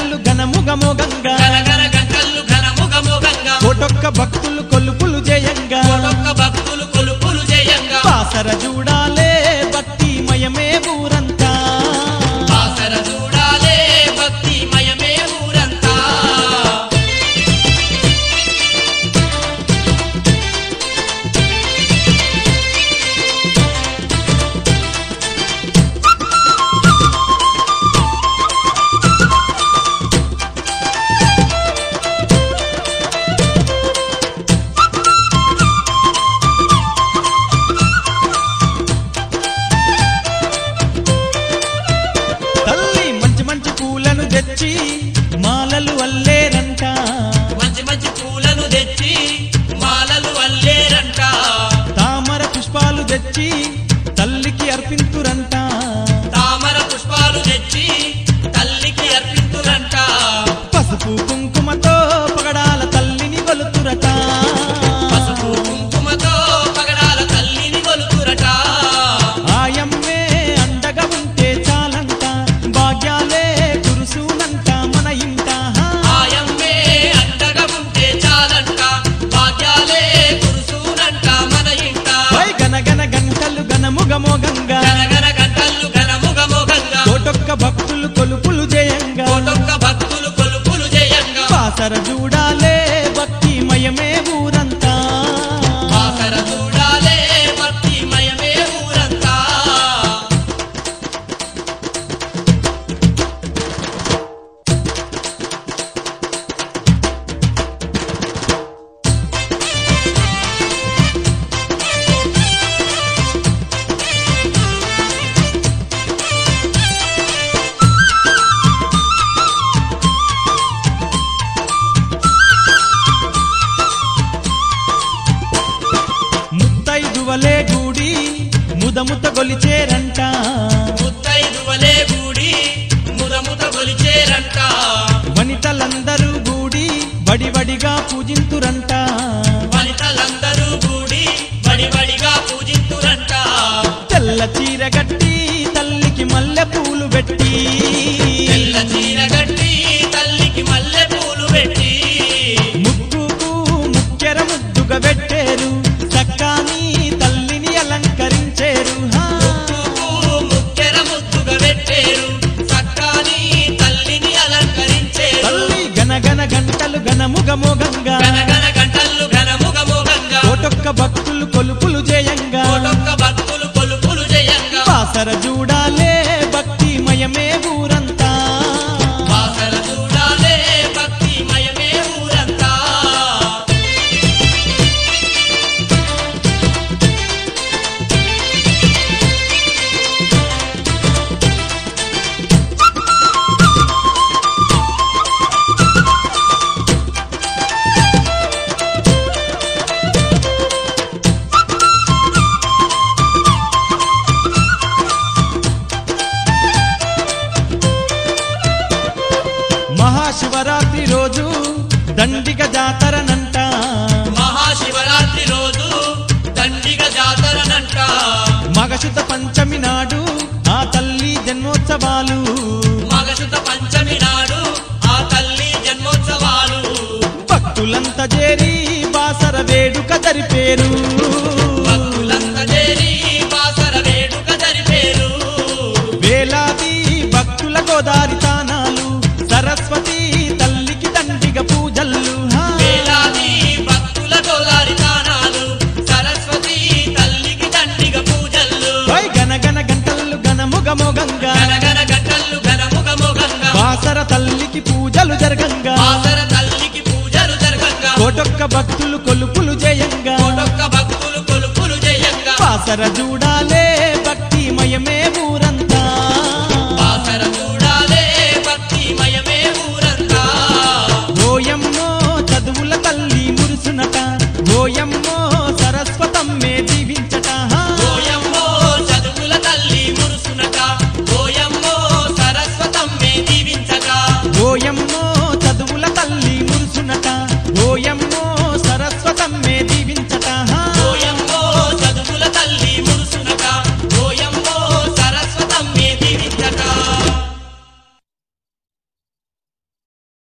గంటలు ఘనముగమోగంగా గనగన గంటలు ఘనముగముగంగా కోటొక్క భక్తులు కొలుపులు జయంగా కోటొక్క భక్తులు కొలుపులు జయంగా బాసర చూడాలే భక్తిమయమే ఊరంతా బాసర చూడాలే భక్తిమయమే ఊరంతా తల్లి మంచి మంచి పూలను తెచ్చి మాలలు అల్లేరంట మంచి మంచి పూలను తెచ్చి మాలలు అల్లేరంట తామర పుష్పాలు తెచ్చి తల్లికి అర్పింతురంట తామర పుష్పాలు తెచ్చి తల్లికి అర్పింతురంట పసుపు కుంకుమతో పగడాల తల్లిని కొలుతురట పసుపు కుంకుమతో పగడాల తల్లిని కొలుతురట ఆయమ్మే అండగా ఉంటే చాలంట భాగ్యాలే కురుసునంట మన ఇంట ఆయమ్మే అండగా ఉంటే చాలంట భాగ్యాలే కురుసూనంట మన ఇంట వై గనగన గంటలు గనముగమోగంగా గనగన గంటలు ఘనముగమోగంగా కోటొక్క భక్తులు కొలుపులు జయంగా కోటొక్క భక్తులు కొలుపులు జయంగా బాసర చూడాలే భక్తిమయమే ఊరంతా బాసర చూడాలే భక్తిమయమే ఊరంతా ముత్తైదువలే గూడి ముదముత గొలిచేరంట ముత్తైదువలే గూడి ముదముద గొలిచేరంట వనితలందరూ గూడి బడిబడిగా పూజింతురంట వనితలందరూ గూడి బడిబడిగా పూజింతురంట తెల్ల చీర గట్టి తల్లికి మల్లె పూలు పెట్టి తెల్ల చీర గట్టి తల్లికి మల్లె పూలు పెట్టి ముక్కుకు ముక్కెర ముద్దుగా పెట్టేరు చక్కాని తల్లిని అలంకరించేరు హా. ముక్కుకు ముక్కెర ముద్దుగా పెట్టేరు చక్కాని తల్లిని అలంకరించేరు తల్లి గనగన గంటలు గనముగమోగంగా గనగన గంటలు ఘనముగమోగంగా కోటొక్క భక్తులు కొలుపులు జయంగా కోటొక్క భక్తులు కొలుపులు జయంగా బాసర చూడాలే భక్తిమయమే ఊరంతా బాసర చూడాలే భక్తిమయమే ఊరంతా మహాశివరాత్రి రోజు దండిగ జాతరనంట మహాశివరాత్రి రోజు దండిగ జాతరనంట మగశుత పంచమి నాడు ఆ తల్లి జన్మోత్సవాలు మగశుత పంచమి నాడు ఆ తల్లి జన్మోత్సవాలు భక్తులంతా చేరి బాసర వేడుక జరిపేరు భక్తులంతా చేరి బాసర వేడుక జరిపేరు వేలాది భక్తుల గోదారి తానాలు సరస్వతి తల్లికి దండిగ పూజలు హా. వేలాది భక్తుల గోదారి తానాలు సరస్వతి తల్లికి దండిగ పూజలు ఓయ్ గనగన గంటలు గనముగమోగంగా గనగన గంటలు ఘనముగముగంగా బాసర తల్లికి పూజలు జరగంగా బాసర తల్లికి పూజలు జరగంగా కోటొక్క భక్తులు కొలుపులు జయంగా కోటొక్క భక్తులు కొలుపులు జయంగా బాసర చూడాలే